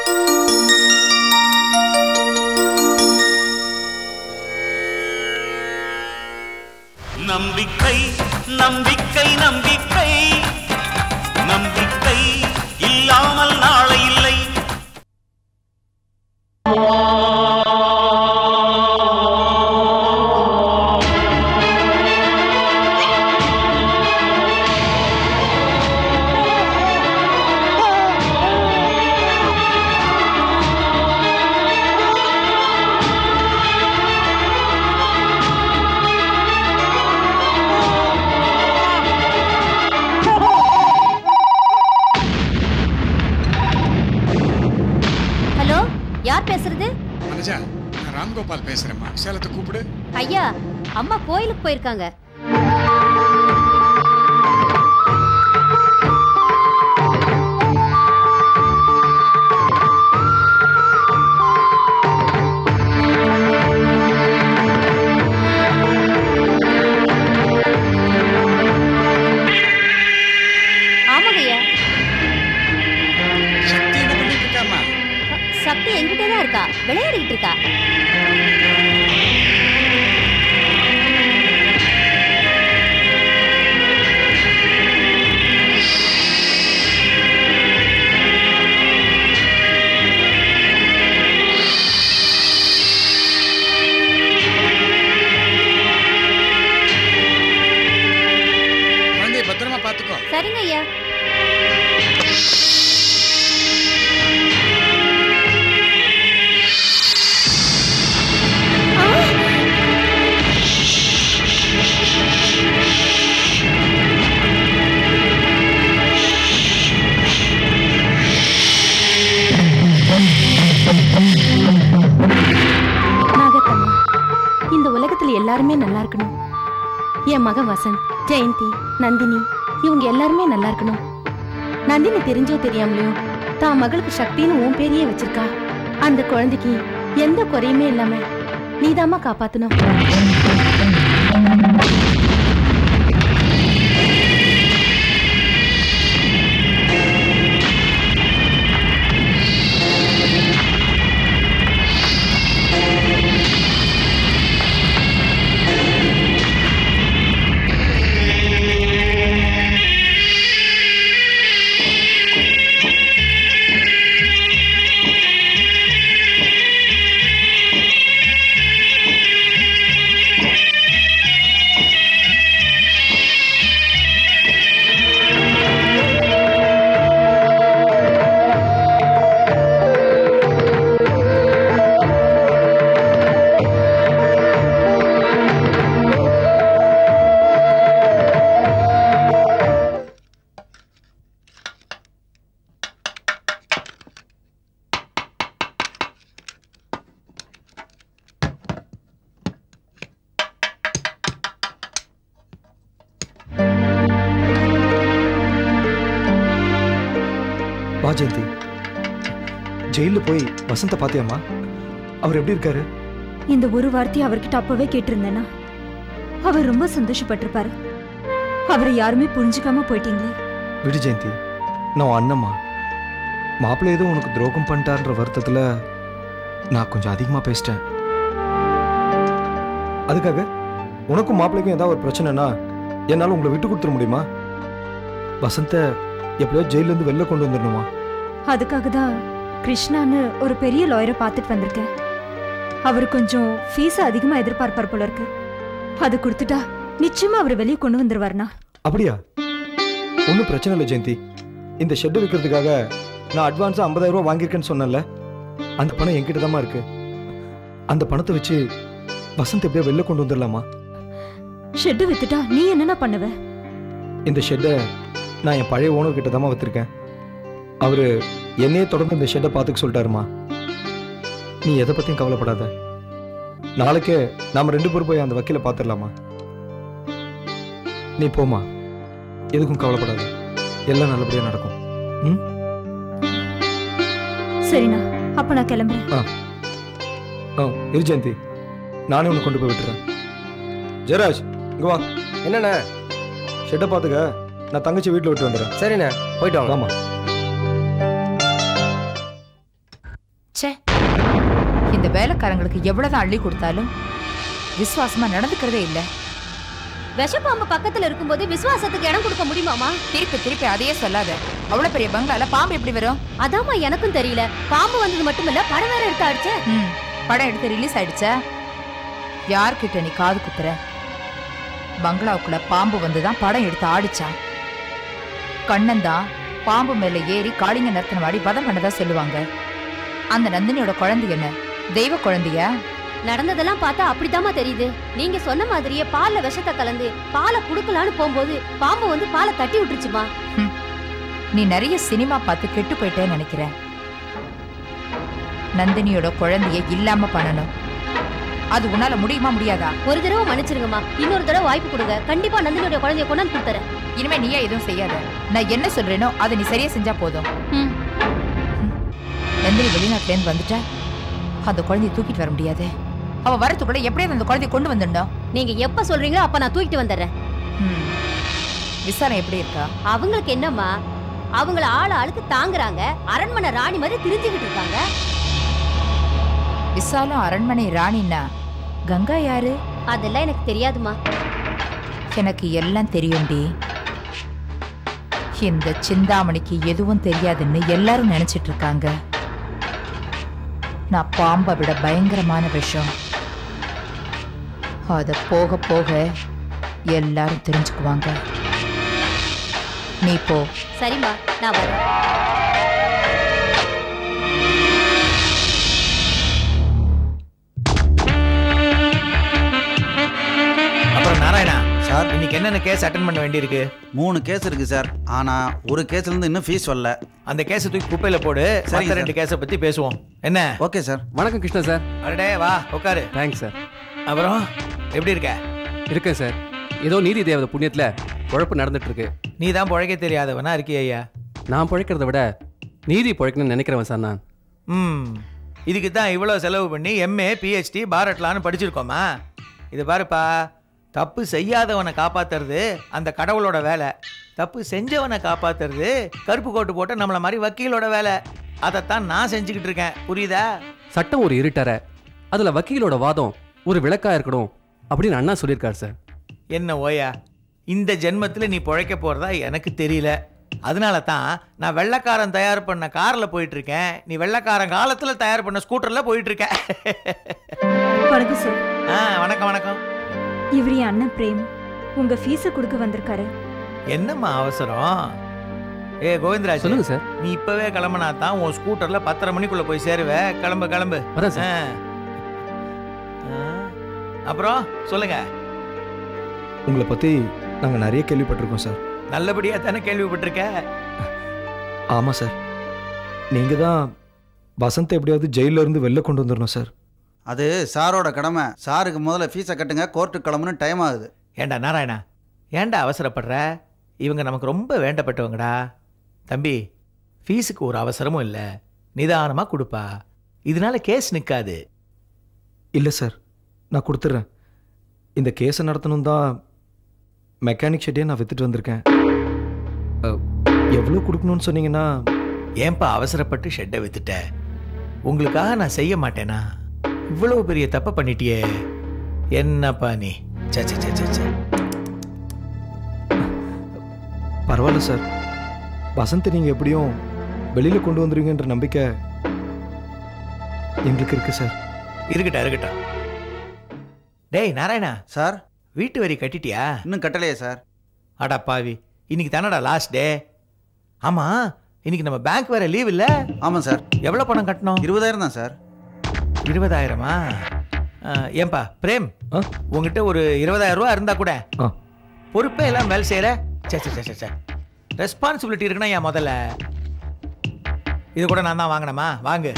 நம்பிக்கை நம்பிக்கை நம்பிக்கை நம்பிக்கை இல்லாமல் நாளை இல்லை ஹலோ யார் பேசுறது மனஜா நான் ராம்கோபால் பேசுறேம்மா சேலத்தை கூப்பிடு ஐயா அம்மா கோயிலுக்கு போயிருக்காங்க ஆமாங்க ஐயா சக்தி என்ன பண்ணிட்டு இருக்காம்மா சக்தி என்கிட்ட தான் இருக்கா விளையாடிட்டு இருக்கா குழந்தைய பத்திரமா பாத்துக்கோ சரிங்க ஐயா நாகக்கண்ணா இந்த உலகத்துல எல்லாருமே நல்லா இருக்கணும் என் மகன் வசந்த் ஜெயந்தி நந்தினி இவங்க எல்லாருமே நல்லா இருக்கணும் நந்தினி தெரிஞ்சோ தெரியாமலையோ தான் மகளுக்கு சக்தின்னு உன் பேரையே வச்சிருக்கா அந்த குழந்தைக்கு எந்த குறையுமே இல்லாம நீதாம்மா காப்பாத்தணும் வா ஜெயந்தி ஜெயிலில் போய் வசந்த பாத்தியாமா அவர் எப்படி இருக்காரு இந்த ஒரு வார்த்தையை அவர்கிட்ட அப்பவே கேட்டிருந்தேனா அவர் ரொம்ப சந்தோஷப்பட்டிருப்பாரு அவரை யாருமே புரிஞ்சுக்காம போயிட்டீங்களே விடு ஜெயந்தி நான் உன் அண்ணம்மா மாப்பிள்ளை ஏதோ உனக்கு துரோகம் பண்ணிட்டார்ன்ற வருத்தத்தில் நான் கொஞ்சம் அதிகமாக பேசிட்டேன் அதுக்காக உனக்கும் மாப்பிள்ளைக்கும் ஏதாவது ஒரு பிரச்சனைனா என்னால் உங்களை விட்டு கொடுத்துட முடியுமா வசந்த எப்படியோ ஜெயிலேருந்து வெளில கொண்டு வந்துடணுமா அதுக்காக தான் கிருஷ்ணான்னு ஒரு பெரிய லாயரை பார்த்துட்டு வந்திருக்கேன் அவர் கொஞ்சம் ஃபீஸ் அதிகமா எதிர்பார்ப்பார் போல இருக்கு அது கொடுத்துட்டா நிச்சயமா அவர் வெளியே கொண்டு வந்துருவாருண்ணா அப்படியா ஒன்றும் பிரச்சனை இல்லை ஜெயந்தி இந்த ஷெட்டு விற்கிறதுக்காக நான் அட்வான்ஸாக ஐம்பதாயிரம் ரூபா வாங்கியிருக்கேன்னு சொன்னேன்ல அந்த பணம் என்கிட்ட தாம்மா இருக்கு அந்த பணத்தை வச்சு வசந்த் எப்படியோ வெளில கொண்டு வந்துடலாமா ஷெட்டு வித்துட்டா நீ என்னென்ன பண்ணுவ இந்த ஷெட்டை நான் என் பழைய ஓனர் கிட்ட தாம்மா விற்றுருக்கேன் அவர் என்னையே தொடர்ந்து இந்த ஷெட்டை பார்த்துக்க சொல்லிட்டாருமா நீ எதை பற்றியும் கவலைப்படாத நாளைக்கே நாம ரெண்டு பேரும் போய் அந்த வக்கீலை பார்த்துடலாமா நீ போமா எதுக்கும் கவலைப்படாத எல்லாம் நல்லபடியாக நடக்கும் ம் சரிண்ணா அப்ப நான் கிளம்புறேன் ஆ இரு ஜெயந்தி நானே உன்னை கொண்டு போய் விட்டுறேன் ஜெயராஜ் இங்க வா என்னண்ணே ஷெட்டை பார்த்துக்க நான் தங்கச்சி வீட்டில் விட்டு வந்துடுறேன் சரிண்ணே போயிட்டு வாங்க ஆமா ச்சே இந்த வேலைக்காரங்களுக்கு எவ்வளவுதான் அள்ளி கொடுத்தாலும் விசுவாசமா நடந்துக்கிறதே இல்ல விஷப்பாம்பு பக்கத்துல இருக்கும்போது விசுவாசத்துக்கு இடம் கொடுக்க முடியுமாமா திருப்பி திருப்பி அதையே சொல்லாத அவ்வளவு பெரிய பங்களால பாம்பு எப்படி வரும் அதாம்மா எனக்கும் தெரியல பாம்பு வந்தது மட்டும் இல்ல படம் வேற எடுத்து அடிச்ச ம், படம் எடுத்து ரிலீஸ் ஆயிடுச்சா யார்கிட்ட நீ காது குத்துற பங்களாவுக்குள்ள பாம்பு வந்துதான் படம் எடுத்து ஆடிச்சான் கண்ணன் தான் பாம்பு மேல ஏறி காளிங்க நர்த்தனம் ஆடி வதம் பண்ணதா சொல்லுவாங்க அந்த நந்தினியோட குழந்தை என்ன தெய்வ குழந்தையா நடந்ததெல்லாம் பார்த்தா அப்படித்தாம்மா தெரியுது நீங்க சொன்ன மாதிரியே பால்ல விஷத்தை கலந்து பாலை குடுக்கலான்னு போகும்போது பாம்பு வந்து பாலை தட்டி விட்டுருச்சுமா நீ நிறைய சினிமா பார்த்து கெட்டு போயிட்டேன்னு நினைக்கிறேன் நந்தினியோட குழந்தைய இல்லாம பண்ணணும் அது உன்னால முடியுமா முடியாதா ஒரு தடவை மன்னிச்சிருங்கம்மா இன்னொரு தடவை வாய்ப்பு கொடுங்க கண்டிப்பா நந்தினியோட குழந்தைய கொண்டாந்து கொடுத்துறேன் இனிமே நீயே எதுவும் செய்யாத நான் என்ன சொல்றேனோ அதை நீ சரியா செஞ்சா போதும் ம். நந்தினி வெளிநாட்டுல இருந்து வந்துட்டா அந்த குழந்தைய தூக்கிட்டு வர முடியாது அவ வரத்துக்குள்ள எப்படியாவது அந்த குழந்தைய கொண்டு வந்துடணும் நீங்க எப்ப சொல்றீங்களோ அப்ப நான் தூக்கிட்டு வந்துடுறேன் ம். விசாரணை எப்படி இருக்கா அவங்களுக்கு என்னம்மா அவங்கள ஆள் ஆளுக்கு தாங்குறாங்க அரண்மனை ராணி மாதிரி திரிஞ்சுக்கிட்டு இருக்காங்க விசாலம் அரண்மனை ராணின்னா கங்கா யாரு அதெல்லாம் எனக்கு தெரியாதுமா எனக்கு எல்லாம் தெரியும்டி இந்த சிந்தாமணிக்கு எதுவும் தெரியாதுன்னு எல்லாரும் நினைச்சிட்டு இருக்காங்க நான் பாம்பை விட பயங்கரமான விஷம் அத போக போக எல்லாரும் தெரிஞ்சுக்குவாங்க நீ போ சரிம்மா நான் வரேன் அப்புறம் நாராயணா சார் இன்னைக்கு என்னென்ன கேஸ் அட்டன் பண்ண வேண்டியிருக்கு மூணு கேஸ் இருக்கு சார் ஆனா ஒரு கேஸ்ல இருந்து இன்னும் ஃபீஸ் வரல அந்த கேஸை தூக்கி குப்பையில போடு சரிங்க மத்த சார். ரெண்டு கேஸை பத்தி பேசுவோம் என்ன ஓகே சார் வணக்கம் கிருஷ்ணா சார் அடடே வா உட்காரு தேங்க்ஸ் சார் அப்புறம் எப்படி இருக்க இருக்கேன் சார் ஏதோ நீதி தேவதை புண்ணியத்தில் குழப்பு நடந்துட்டு இருக்கு நீ தான் பிழைக்க தெரியாதவனா இருக்கிய ஐயா நான் பிழைக்கிறத விட நீதி பிழைக்கணும்னு நினைக்கிறவன் சார் நான் ம் இதுக்கு தான் இவ்வளோ செலவு பண்ணி எம்ஏ பிஹெச்டி பாரட்லான்னு படிச்சிருக்கோமா இது பாருப்பா தப்பு செய்யாதவனை காப்பாத்துறது அந்த கடவுளோட வேலை தப்பு செஞ்சவனை காப்பாத்துறது கருப்பு கோட்டு போட்ட நம்மள மாதிரி வக்கீலோட வேலை அதைத்தான் நான் செஞ்சுக்கிட்டு இருக்கேன் புரியுதா சட்டம் ஒரு இருட்டற அதில் வக்கீலோட வாதம் ஒரு விளக்கா இருக்கணும் அப்படின்னு அண்ணா சொல்லியிருக்காரு சார் என்ன ஓயா இந்த ஜென்மத்தில் நீ பிழைக்க போறதா எனக்கு தெரியல அதனால தான் நான் வெள்ளைக்காரன் தயார் பண்ண காரில் போயிட்டு இருக்கேன் நீ வெள்ளைக்காரன் காலத்தில் தயார் பண்ண ஸ்கூட்டரில் போயிட்டு இருக்க வணக்கம் சார் ஆ வணக்கம் வணக்கம் இவர் என் அண்ணன் பிரேம் உங்க ஃபீஸை கொடுக்க வந்திருக்காரு என்னம்மா அவசரம் ஏ கோவிந்தராஜ் சொல்லுங்க சார் நீ இப்பவே கிளம்புனா தான் உன் ஸ்கூட்டர்ல பத்தரை மணிக்குள்ள போய் சேருவ கிளம்பு கிளம்பு வரேன் சார் ஆ. ஆ. அப்புறம் சொல்லுங்க உங்களை பற்றி நாங்கள் நிறைய கேள்விப்பட்டிருக்கோம் சார் நல்லபடியா தானே கேள்விப்பட்டிருக்க ஆமாம் சார் நீங்கள் தான் வசந்த் எப்படியாவது ஜெயில்ல இருந்து வெளில கொண்டு வந்துடணும் சார் அது சாரோட கடமை சாருக்கு முதல்ல ஃபீஸை கட்டுங்க கோர்ட்டுக்கு கிளம்புன்னு டைம் ஆகுது ஏண்டா நாராயணா ஏன்டா அவசரப்படுற இவங்க நமக்கு ரொம்ப வேண்டப்பட்டவங்கடா தம்பி ஃபீஸுக்கு ஒரு அவசரமும் இல்லை நிதானமா கொடுப்பா இதனால கேஸ் நிற்காது இல்லை சார் நான் கொடுத்துட்றேன் இந்த கேஸை நடத்தணும் தான் மெக்கானிக் ஷெட்டே நான் வித்துட்டு வந்திருக்கேன் அஹ், எவ்வளோ கொடுக்கணும்னு சொன்னீங்கன்னா ஏன்பா அவசரப்பட்டு ஷெட்டை வித்துட்ட உங்களுக்காக நான் செய்ய மாட்டேனா இவ்வளவு பெரிய தப்பை பண்ணிட்டியே என்னப்பா நீ சே சே சே, சே சே பரவாயில்ல சார் வசந்த் நீங்கள் எப்படியும் வெளியில் கொண்டு வந்துருவீங்கன்ற நம்பிக்கை எங்களுக்கு இருக்கு சார் இருக்கட்டும் இருக்கட்டும் டேய் நாராயணா சார் வீட்டு வரி கட்டிட்டியா இன்னும் கட்டலையே சார் அடா பாவி இன்னைக்கு தானடா லாஸ்ட் டே ஆமா இன்னைக்கு நம்ம பேங்க் வேற லீவ் இல்ல ஆமாம் சார் எவ்வளவு பணம் கட்டணும் இருபதாயிரம் தான் சார் இருபதாயிரமா ஆ, ஏன்பா பிரேம் ஆ? உங்ககிட்ட ஒரு இருபதாயிரம் ரூபா இருந்தா கூட ஆ பொறுப்பே எல்லாம் வேலை செய்யற சே சே, சே சே சே ரெஸ்பான்சிபிலிட்டி இருக்குன்னா என் முதல்ல இது கூட நான் தான் வாங்கினமா வாங்கு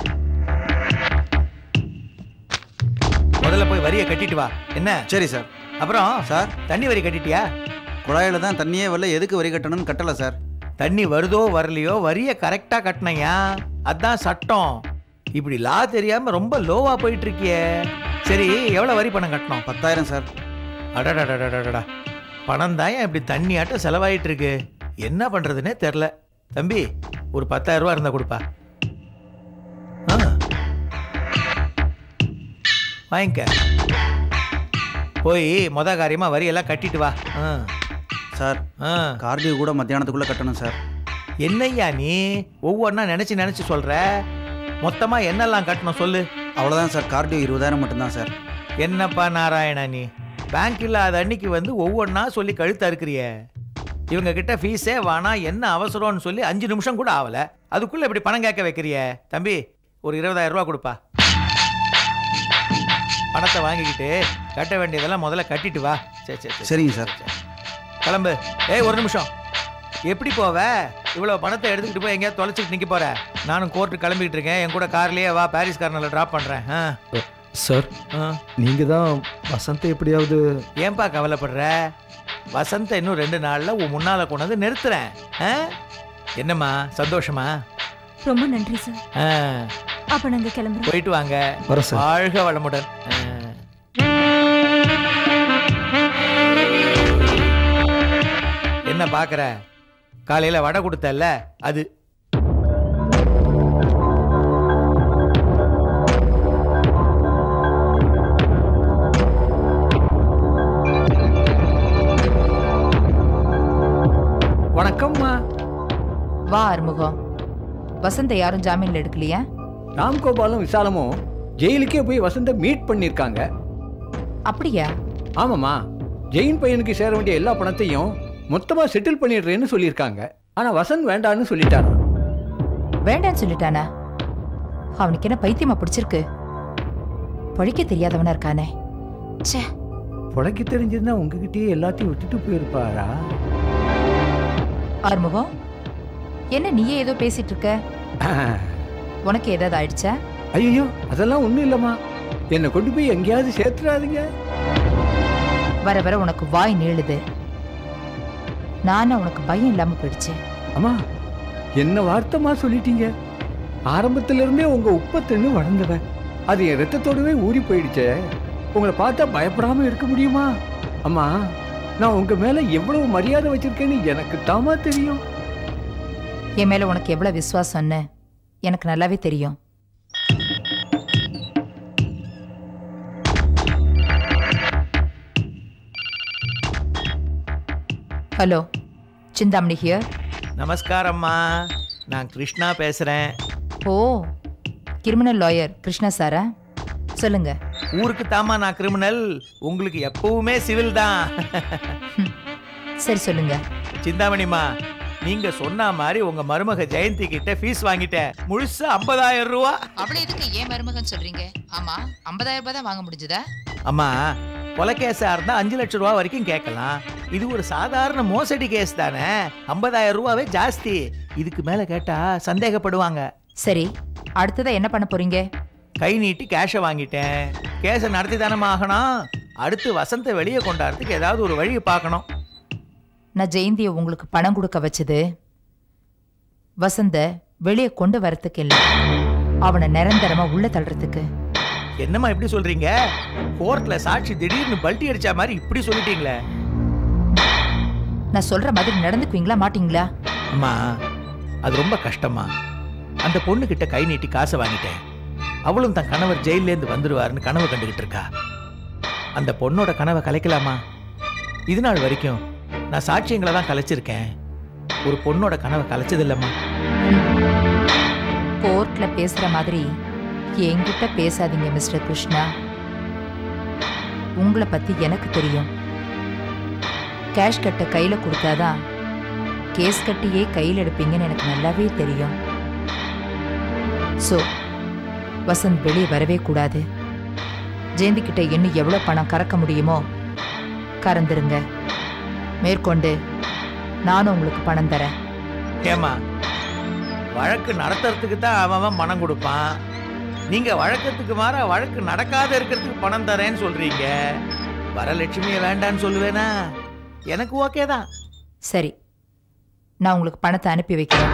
முதல்ல போய் வரியை கட்டிட்டு வா என்ன சரி சார் அப்புறம் சார் தண்ணி வரி கட்டிட்டியா குழாயில் தான் தண்ணியே வரல எதுக்கு வரி கட்டணும்னு கட்டலை சார் தண்ணி வருதோ வரலையோ வரியை கரெக்டா கட்டினையா அதான் சட்டம் இப்படி லா தெரியாம ரொம்ப லோவா போயிட்டு இருக்கியே சரி எவ்வளவு வரி பணம் கட்டணும் பத்தாயிரம் சார் அடடடடடடா பணம் தான் இப்படி தண்ணியாட்டம் செலவாயிட்டு இருக்கு என்ன பண்றதுன்னே தெரில தம்பி ஒரு பத்தாயிரம் ரூபா இருந்தா கொடுப்பா ஆ வாங்கிக்க போய் மொத காரியமாக வரியெல்லாம் கட்டிட்டு வா ஆ சார் ஆ கார்டியோ கூட மத்தியானத்துக்குள்ளே கட்டணும் சார் என்னய்யா நீ ஒவ்வொன்றா நினச்சி நினச்சி சொல்கிற மொத்தமாக என்னெல்லாம் கட்டணும் சொல்லு அவ்வளோதான் சார் கார்டியோ இருபதாயிரம் மட்டும்தான் சார் என்னப்பா நாராயணா நீ பேங்க் இல்லாத அன்னைக்கு வந்து ஒவ்வொன்றா சொல்லி கழுத்து அறுக்கிறியே இவங்க கிட்ட ஃபீஸே வேணா என்ன அவசரம்னு சொல்லி அஞ்சு நிமிஷம் கூட ஆகல அதுக்குள்ள இப்படி பணம் கேட்க வைக்கிறியே தம்பி ஒரு இருபதாயிரம் ரூபா கொடுப்பா பணத்தை வாங்கிக்கிட்டு கட்ட வேண்டியதெல்லாம் முதல்ல கட்டிட்டு வா சரி சரி சரி சரிங்க சார் கிளம்பு ஏய் ஒரு நிமிஷம் எப்படி போவ இவ்வளோ பணத்தை எடுத்துக்கிட்டு போய் எங்கேயாவது தொலைச்சிட்டு நிற்க போற நானும் கோர்ட்டு கிளம்பிக்கிட்டு இருக்கேன் என் கூட கார்லயே வா பாரிஸ் கார்னரில் ட்ராப் பண்ணுறேன் ஆ சார் ஆ நீங்க தான் வசந்தை எப்படியாவது ஏன்பா கவலைப்படுற வசந்த இன்னும் ரெண்டு நாள்ல உன் முன்னால கொண்டு வந்து நிறுத்துறேன் ஆ? என்னம்மா சந்தோஷமா ரொம்ப நன்றி சார் ஆ, அப்ப நாங்க கிளம்புறோம் போயிட்டு வாங்க வர சார் வாழ்க வளமுடன் ஆ. என்ன பாக்குற காலையில வடை கொடுத்தல்ல அது வணக்கம்மா வா அறுமுகம் வசந்த யாரும் ஜாமீன்ல எடுக்கலையா ராம்கோபாலும் விசாலமும் ஜெயிலுக்கே போய் வசந்த மீட் பண்ணியிருக்காங்க அப்படியா ஆமாம்மா ஜெயின் பையனுக்கு சேர வேண்டிய எல்லா பணத்தையும் மொத்தமாக செட்டில் பண்ணிடுறேன்னு சொல்லியிருக்காங்க ஆனால் வசந்த் வேண்டான்னு சொல்லிட்டாராம் வேண்டான்னு சொல்லிட்டானா அவனுக்கு என்ன பைத்தியமா பிடிச்சிருக்கு பழிக்க தெரியாதவனா இருக்கானே ச்சே புழைக்க தெரிஞ்சிருந்தா உங்ககிட்டயே எல்லாத்தையும் விட்டுட்டு போயிருப்பாரா ஆறுமுகம் என்ன நீயே ஏதோ பேசிட்டு இருக்க உனக்கு ஏதாவது ஆயிடுச்சா ஐயோ அதெல்லாம் ஒன்றும் இல்லைம்மா என்னை கொண்டு போய் எங்கேயாவது சேர்த்துறாதீங்க வர வர உனக்கு வாய் நீளுது நானும் உனக்கு பயம் இல்லாம போயிடுச்சு அம்மா என்ன வார்த்தைமா சொல்லிட்டீங்க ஆரம்பத்துல இருந்தே உங்க உப்பத்தண்ணு வளர்ந்தவன் அது என் ரத்தத்தோடவே ஊறி போயிடுச்சே உங்களை பார்த்தா பயப்படாம இருக்க முடியுமா அம்மா நான் உங்க மேல எவ்வளவு மரியாதை வச்சிருக்கேன்னு எனக்கு தாமா தெரியும் என் மேல உனக்கு எவ்வளவு விசுவாசம்னு எனக்கு நல்லாவே தெரியும் ஹலோ சிந்தாமணி ஹியர் நமஸ்காரம்மா நான் கிருஷ்ணா பேசுறேன் ஓ கிரிமினல் லாயர் கிருஷ்ணா சாரா சொல்லுங்க ஊருக்கு தாமா நான் கிரிமினல் உங்களுக்கு எப்பவுமே சிவில் தான் சரி சொல்லுங்க சிந்தாமணிமா நீங்க சொன்ன மாதிரி உங்க மருமக ஜெயந்தி கிட்ட ஃபீஸ் வாங்கிட்டேன் முழுசா ஐம்பதாயிரம் ரூபா அவளை எதுக்கு ஏன் மருமகன் சொல்றீங்க ஆமா ஐம்பதாயிரம் ரூபாய் தான் வாங்க முடிஞ்சதா அம்மா கொலை கேஸா இருந்தா அஞ்சு லட்சம் ரூபா வரைக்கும் கேட்கலாம் இது ஒரு சாதாரண மோசடி கேஸ் தானே ஐம்பதாயிரம் ரூபாவே ஜாஸ்தி இதுக்கு மேல கேட்டா சந்தேகப்படுவாங்க சரி அடுத்ததா என்ன பண்ண போறீங்க கை நீட்டி கேஷை வாங்கிட்டேன் கேஸை நடத்தி தானே ஆகணும் அடுத்து வசந்த வெளியே கொண்டாடுறதுக்கு ஏதாவது ஒரு வழியை பார்க்கணும் நான் ஜெயந்தியை உங்களுக்கு பணம் கொடுக்க வச்சது வசந்த வெளியே கொண்டு வரத்துக்கு இல்லை அவனை நிரந்தரமா உள்ள தள்ளுறதுக்கு என்னம்மா இப்படி சொல்றீங்க கோர்ட்ல சாட்சி திடீர்னு பல்ட்டி அடிச்ச மாதிரி இப்படி சொல்லிட்டீங்களே நான் சொல்ற மாதிரி நடந்துக்குவீங்களா மாட்டீங்களா அம்மா அது ரொம்ப கஷ்டமா அந்த பொண்ணு கிட்ட கை நீட்டி காசை வாங்கிட்டேன் அவளும் தன் கணவர் ஜெயில்ல இருந்து வந்துடுவாருன்னு கனவு கண்டுகிட்டு இருக்கா அந்த பொண்ணோட கனவை கலைக்கலாமா இது நாள் வரைக்கும் நான் சாட்சியங்களை தான் கலைச்சிருக்கேன் ஒரு பொண்ணோட கனவை கலைச்சது இல்லம்மா கோர்ட்ல பேசுற மாதிரி என்கிட்ட பேசாதீங்க மிஸ்டர் கிருஷ்ணா உங்களை பத்தி எனக்கு தெரியும் கேஷ் கட்ட கையில கொடுத்தாதான் கேஸ் கட்டியே கையில் எடுப்பீங்கன்னு எனக்கு நல்லாவே தெரியும் ஸோ வசந்த் வெளியே வரவே கூடாது ஜெயந்தி கிட்ட இன்னும் எவ்வளோ பணம் கறக்க முடியுமோ கறந்துருங்க மேற்கொண்டு நானும் உங்களுக்கு பணம் தரேன் ஏமா வழக்கு நடத்துறதுக்கு தான் அவன் அவன் பணம் கொடுப்பான் நீங்க வழக்கத்துக்கு மாற வழக்கு நடக்காத இருக்கிறதுக்கு பணம் தரேன்னு சொல்றீங்க வரலட்சுமியை வேண்டான்னு சொல்லுவேனா எனக்கு ஓகே தான் சரி நான் உங்களுக்கு பணத்தை அனுப்பி வைக்கிறேன்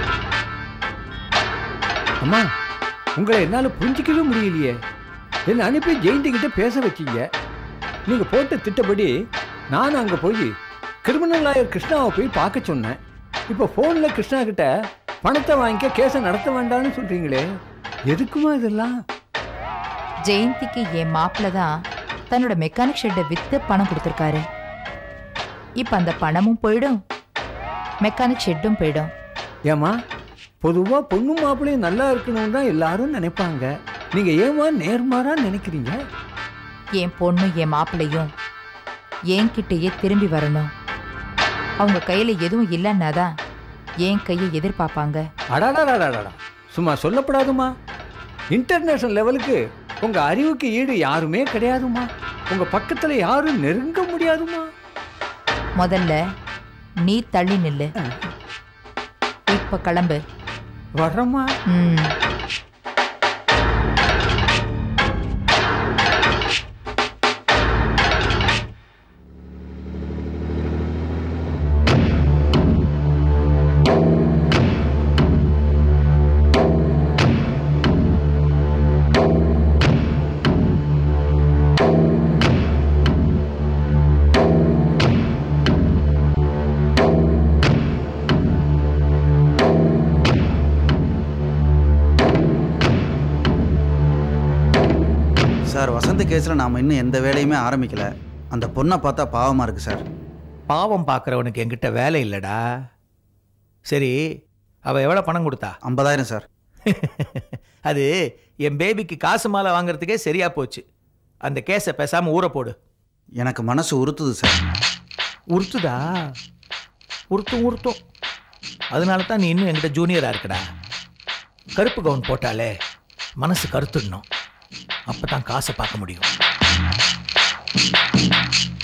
அம்மா உங்களை என்னால் புரிஞ்சிக்கவே முடியலையே என்னை அனுப்பி ஜெயந்தி கிட்ட பேச வச்சீங்க நீங்க போட்ட திட்டப்படி நான் அங்க போய் கிரிமினல் லாயர் கிருஷ்ணாவை போய் பார்க்க சொன்னேன் இப்போ ஃபோனில் கிருஷ்ணா கிட்ட பணத்தை வாங்கிக்க கேஸை நடத்த வேண்டாம்னு சொல்றீங்களே எதுக்குமா இதெல்லாம் ஜெயந்திக்கு என் மாப்பிள்ள தான் தன்னோட மெக்கானிக் ஷெட்டை வித்து பணம் கொடுத்துருக்காரு இப்ப அந்த பணமும் போயிடும் மெக்கானிக் ஷெட்டும் போயிடும் ஏமா பொதுவா பொண்ணு மாப்பிள்ளையும் நல்லா இருக்கணும்னு தான் எல்லாரும் நினைப்பாங்க நீங்க ஏமா நேர்மாறா நினைக்கிறீங்க என் பொண்ணும் என் மாப்பிள்ளையும் என்கிட்டயே திரும்பி வரணும் அவங்க கையில எதுவும் இல்லைன்னாதான் என் கையை எதிர்பார்ப்பாங்க அடாடாடாடாடா சும்மா சொல்லப்படாதுமா இன்டர்நேஷனல் லெவலுக்கு உங்க அறிவுக்கு ஈடு யாருமே கிடையாதுமா உங்க பக்கத்துல யாரும் நெருங்க முடியாதுமா முதல்ல நீ தள்ளி நில்லு இப்ப கிளம்பு வர்றமா ம் சார் வசந்த் கேஸில் நாம் இன்னும் எந்த வேலையுமே ஆரம்பிக்கல அந்த பொண்ணை பார்த்தா பாவமாக இருக்கு சார் பாவம் பார்க்குறவனுக்கு என்கிட்ட வேலை இல்லைடா சரி அவள் எவ்வளோ பணம் கொடுத்தா ஐம்பதாயிரம் சார் அது என் பேபிக்கு காசு மாலை வாங்குறதுக்கே சரியா போச்சு அந்த கேஸை பேசாமல் ஊற போடு எனக்கு மனசு உறுத்துது சார் உறுத்துதா உறுத்தும் உறுத்தும் அதனால தான் நீ இன்னும் என்கிட்ட ஜூனியராக இருக்கடா கருப்பு கவுன் போட்டாலே மனசு கருத்துடணும் அப்போ தான் காசை பார்க்க முடியும்